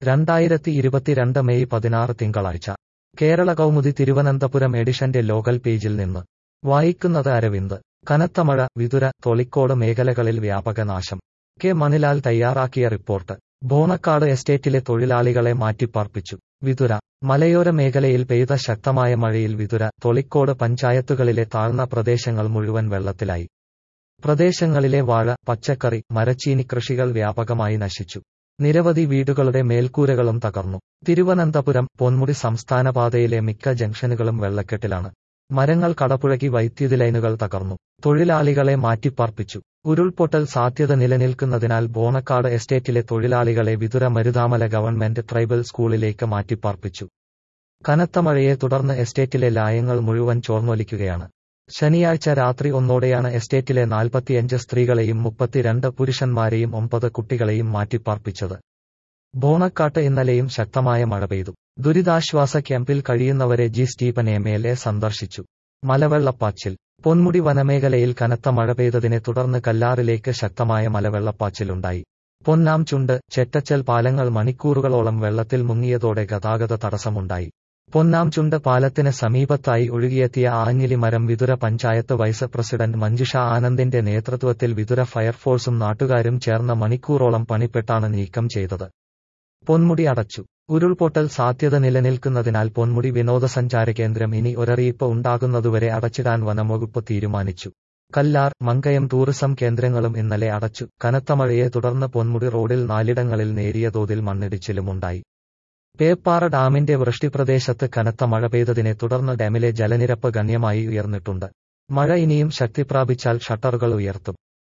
രണ്ടായിരത്തി ഇരുപത്തിരണ്ട് മെയ് പതിനാറ് തിങ്കളാഴ്ച കേരള കൗമുദി തിരുവനന്തപുരം എഡിഷന്റെ ലോകൽ പേജിൽ നിന്ന് വായിക്കുന്നത് അരവിന്ദ് കനത്ത മഴ വിതുര തൊളിക്കോട് മേഖലകളിൽ വ്യാപക നാശം കെ മണിലാൽ തയ്യാറാക്കിയ റിപ്പോർട്ട് ബോണക്കാട് എസ്റ്റേറ്റിലെ തൊഴിലാളികളെ മാറ്റിപ്പാർപ്പിച്ചു വിതുര മലയോര മേഖലയിൽ പെയ്ത ശക്തമായ മഴയിൽ വിതുര തൊളിക്കോട് പഞ്ചായത്തുകളിലെ താഴ്ന്ന പ്രദേശങ്ങൾ മുഴുവൻ വെള്ളത്തിലായി പ്രദേശങ്ങളിലെ വാഴ പച്ചക്കറി മരച്ചീനി കൃഷികൾ വ്യാപകമായി നശിച്ചു നിരവധി വീടുകളുടെ മേൽക്കൂരകളും തകർന്നു തിരുവനന്തപുരം പൊന്മുടി സംസ്ഥാനപാതയിലെ മിക്ക ജംഗ്ഷനുകളും വെള്ളക്കെട്ടിലാണ് മരങ്ങൾ കടപുഴകി വൈദ്യുതി ലൈനുകൾ തകർന്നു തൊഴിലാളികളെ മാറ്റിപ്പാർപ്പിച്ചു ഉരുൾപൊട്ടൽ സാധ്യത നിലനിൽക്കുന്നതിനാൽ ബോണക്കാട് എസ്റ്റേറ്റിലെ തൊഴിലാളികളെ വിതുര മരുതാമല ഗവൺമെന്റ് ട്രൈബൽ സ്കൂളിലേക്ക് മാറ്റിപ്പാർപ്പിച്ചു കനത്ത മഴയെ തുടർന്ന് എസ്റ്റേറ്റിലെ ലായങ്ങൾ മുഴുവൻ ചോർന്നൊലിക്കുകയാണ് ശനിയാഴ്ച രാത്രി ഒന്നോടെയാണ് എസ്റ്റേറ്റിലെ നാൽപ്പത്തിയഞ്ച് സ്ത്രീകളെയും മുപ്പത്തിരണ്ട് പുരുഷന്മാരെയും ഒമ്പത് കുട്ടികളെയും മാറ്റിപ്പാർപ്പിച്ചത് ബോണക്കാട്ട് ഇന്നലെയും ശക്തമായ മഴ പെയ്തു ദുരിതാശ്വാസ ക്യാമ്പിൽ കഴിയുന്നവരെ G Stephen M L A സന്ദർശിച്ചു മലവെള്ളപ്പാച്ചിൽ പൊന്മുടി വനമേഖലയിൽ കനത്ത മഴ പെയ്തതിനെ തുടർന്ന് കല്ലാറിലേക്ക് ശക്തമായ മലവെള്ളപ്പാച്ചിലുണ്ടായി പൊന്നാം ചുണ്ട് ചെറ്റച്ചൽ പാലങ്ങൾ മണിക്കൂറുകളോളം വെള്ളത്തിൽ മുങ്ങിയതോടെ ഗതാഗത തടസ്സമുണ്ടായി പൊന്നാം ചുണ്ട് പാലത്തിന് സമീപത്തായി ഒഴുകിയെത്തിയ ആഞ്ഞിലി മരം വിതുര പഞ്ചായത്ത് വൈസ് പ്രസിഡന്റ് മഞ്ജുഷ ആനന്ദിന്റെ നേതൃത്വത്തിൽ വിതുര ഫയർഫോഴ്സും നാട്ടുകാരും ചേർന്ന് മണിക്കൂറോളം പണിപ്പെട്ടാണ് നീക്കം ചെയ്തത് പൊന്മുടി അടച്ചു ഉരുൾപൊട്ടൽ സാധ്യത നിലനിൽക്കുന്നതിനാൽ പൊന്മുടി വിനോദസഞ്ചാര കേന്ദ്രം ഇനി ഒരറിയിപ്പ് ഉണ്ടാകുന്നതുവരെ അടച്ചിടാൻ വനംവകുപ്പ് തീരുമാനിച്ചു കല്ലാർ മങ്കയം ടൂറിസം കേന്ദ്രങ്ങളും ഇന്നലെ അടച്ചു കനത്ത മഴയെ തുടർന്ന് പൊന്മുടി റോഡിൽ നാലിടങ്ങളിൽ നേരിയ തോതിൽ മണ്ണിടിച്ചിലുമുണ്ടായി പേപ്പാറ ഡാമിന്റെ വൃഷ്ടിപ്രദേശത്ത് കനത്ത മഴ പെയ്തതിനെ തുടർന്ന് ഡാമിലെ ജലനിരപ്പ് ഗണ്യമായി ഉയർന്നിട്ടുണ്ട് മഴ ഇനിയും ശക്തി പ്രാപിച്ചാൽ ഷട്ടറുകൾ ഉയർത്തും